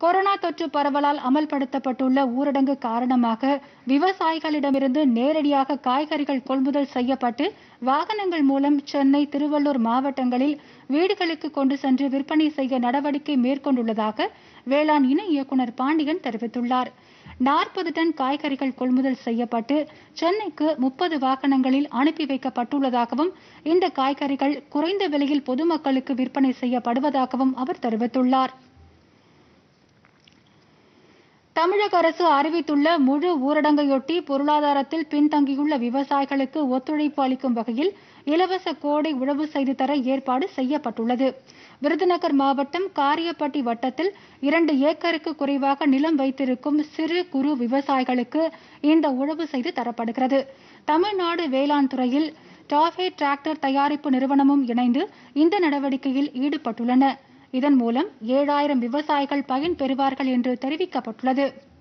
corona தொற்று பரவலால் அமல்படுத்தப்பட்டுள்ள ஊரடங்கு காரணமாக விவசாயிகளிடமிருந்து நேரடியாக காய்கறிகள் கொள்முதல் செய்யப்பட்டு வாகனங்கள் மூலம் சென்னை திருவள்ளூர் மாவட்டங்களில் வீடுகளுக்கு கொண்டு சென்று விற்பனை செய்ய நடவடிக்கை மேற்கொண்டுள்ளதாக வேளாண் இணை இயக்குனர் பாண்டியன் தெரிவித்துள்ளார் நாற்பது டன் காய்கறிகள் கொள்முதல் செய்யப்பட்டு சென்னைக்கு முப்பது வாகனங்களில் அனுப்பி வைக்கப்பட்டுள்ளதாகவும் இந்த காய்கறிகள் குறைந்த விலையில் பொதுமக்களுக்கு விற்பனை செய்யப்படுவதாகவும் அவர் தெரிவித்துள்ளார் தமிழக அரசு அறிவித்துள்ள முழு ஊரடங்கையொட்டி பொருளாதாரத்தில் பின்தங்கியுள்ள விவசாயிகளுக்கு ஒத்துழைப்பு அளிக்கும் வகையில் இலவச கோடை உழவு செய்து தர ஏற்பாடு செய்யப்பட்டுள்ளது விருதுநகர் மாவட்டம் காரியப்பட்டி வட்டத்தில் இரண்டு ஏக்கருக்கு குறைவாக நிலம் வைத்திருக்கும் சிறு குறு விவசாயிகளுக்கு இந்த உழவு செய்து தரப்படுகிறது தமிழ்நாடு வேளாண் துறையில் டாஃபே டிராக்டர் தயாரிப்பு நிறுவனமும் இணைந்து இந்த நடவடிக்கையில் ஈடுபட்டுள்ளன இதன் மூலம் ஏழாயிரம் விவசாயிகள் பயன்பெறுவார்கள் என்று தெரிவிக்கப்பட்டுள்ளது